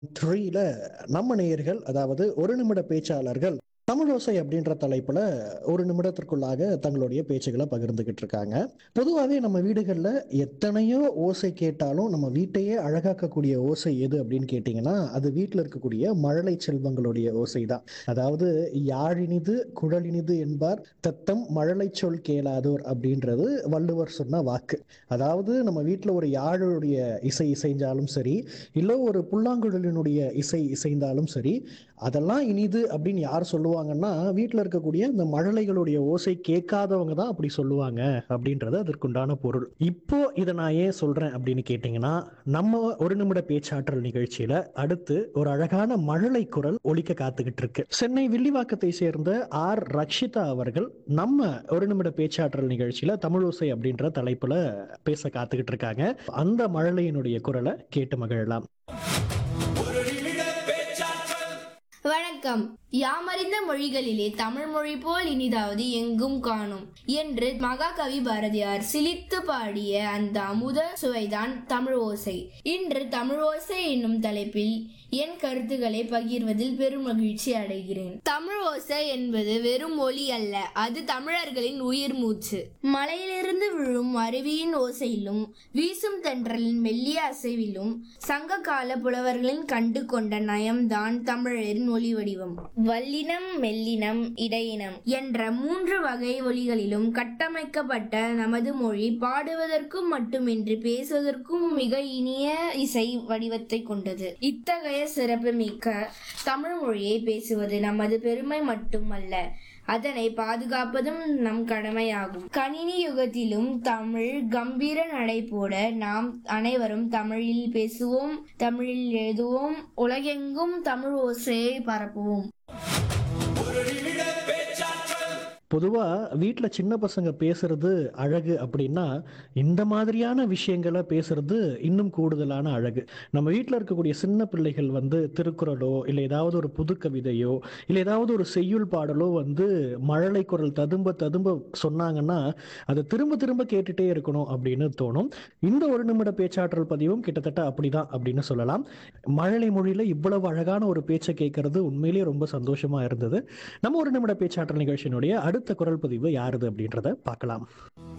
த்ரீல நம்ம நேயர்கள் அதாவது ஒரு நிமிட பேச்சாளர்கள் தமிழோசை அப்படின்ற தலைப்புல ஒரு நிமிடத்திற்குள்ளாக தங்களுடைய பேச்சுகளை பகிர்ந்துகிட்டு இருக்காங்க பொதுவாகவே நம்ம வீடுகளில் எத்தனையோ ஓசை கேட்டாலும் நம்ம வீட்டையே அழகாக்கக்கூடிய ஓசை எது அப்படின்னு கேட்டிங்கன்னா அது வீட்டில் இருக்கக்கூடிய மழலை செல்வங்களுடைய ஓசை தான் அதாவது யாழினிது குழலினிது என்பார் தத்தம் மழலை சொல் கேளாதோர் அப்படின்றது வள்ளுவர் சொன்ன வாக்கு அதாவது நம்ம வீட்டில் ஒரு யாழுடைய இசை இசைஞ்சாலும் சரி இல்லை ஒரு புல்லாங்குழலினுடைய இசை இசைந்தாலும் சரி அதெல்லாம் இனிது அப்படின்னு யார் சொல்லுவாங்கன்னா வீட்டில் இருக்கக்கூடிய இந்த மழலைகளுடைய ஓசை கேட்காதவங்க தான் அப்படி சொல்லுவாங்க அப்படின்றது அதற்குண்டான பொருள் இப்போ இதை நான் ஏன் சொல்றேன் அப்படின்னு கேட்டிங்கன்னா நம்ம ஒரு நிமிட பேச்சாற்றல் நிகழ்ச்சியில அடுத்து ஒரு அழகான மழலை குரல் ஒலிக்க காத்துக்கிட்டு இருக்கு சென்னை வில்லிவாக்கத்தை சேர்ந்த ஆர் ரக்ஷிதா அவர்கள் நம்ம ஒரு நிமிட பேச்சாற்றல் நிகழ்ச்சியில தமிழோசை அப்படின்ற தலைப்புல பேச காத்துக்கிட்டு இருக்காங்க அந்த மழலையினுடைய குரலை கேட்டு மகிழலாம் வணக்கம் யாமறிந்த மொழிகளிலே தமிழ் மொழி போல் இனிதாவது எங்கும் காணும் என்று மகாகவி பாரதியார் சிலித்து பாடிய அந்த அமுத சுவைதான் தமிழ் ஓசை இன்று தமிழ் ஓசை என்னும் தலைப்பில் என் கருத்துக்களை பகிர்வதில் பெரும் மகிழ்ச்சி அடைகிறேன் தமிழ் ஓசை என்பது வெறும் மொழி அல்ல அது தமிழர்களின் உயிர் மூச்சு மலையிலிருந்து விழும் அருவியின் ஓசையிலும் வீசும் தென்றலின் மெல்லிய அசைவிலும் சங்க கால புலவர்களின் கண்டு கொண்ட நயம்தான் தமிழரின் ஒலி வடிவம் வல்லினம் மெல்லினம் இடையினம் என்ற மூன்று வகை ஒலிகளிலும் கட்டமைக்கப்பட்ட நமது மொழி பாடுவதற்கும் மட்டுமின்றி பேசுவதற்கும் மிக இனிய இசை வடிவத்தை கொண்டது இத்தகைய சிறப்பு மிக்க தமிழ் மொழியை பேசுவது நமது பெருமை மட்டுமல்ல அதனை பாதுகாப்பதும் நம் கடமையாகும் கணினி யுகத்திலும் தமிழ் கம்பீர நடை போட நாம் அனைவரும் தமிழில் பேசுவோம் தமிழில் எழுதுவோம் உலகெங்கும் தமிழ் ஓசையை பரப்புவோம் பொதுவா வீட்ல சின்ன பசங்க பேசுறது அழகு அப்படின்னா இந்த மாதிரியான விஷயங்களை பேசுறது இன்னும் கூடுதலான அழகு நம்ம வீட்ல இருக்கக்கூடிய சின்ன பிள்ளைகள் வந்து திருக்குறளோ இல்லை ஏதாவது ஒரு புது கவிதையோ இல்லை ஏதாவது ஒரு செய்யுள் பாடலோ வந்து மழலை குரல் ததும்ப ததும்ப சொன்னாங்கன்னா அதை திரும்ப திரும்ப கேட்டுட்டே இருக்கணும் அப்படின்னு தோணும் இந்த ஒரு நிமிட பேச்சாற்றல் பதிவும் கிட்டத்தட்ட அப்படிதான் அப்படின்னு சொல்லலாம் மழலை மொழியில இவ்வளவு அழகான ஒரு பேச்சை கேட்கறது உண்மையிலேயே ரொம்ப சந்தோஷமா இருந்தது நம்ம ஒரு நிமிட பேச்சாற்றல் நிகழ்ச்சியினுடைய அடுத்த குரல் பதிவு யாருது அப்படின்றத பார்க்கலாம்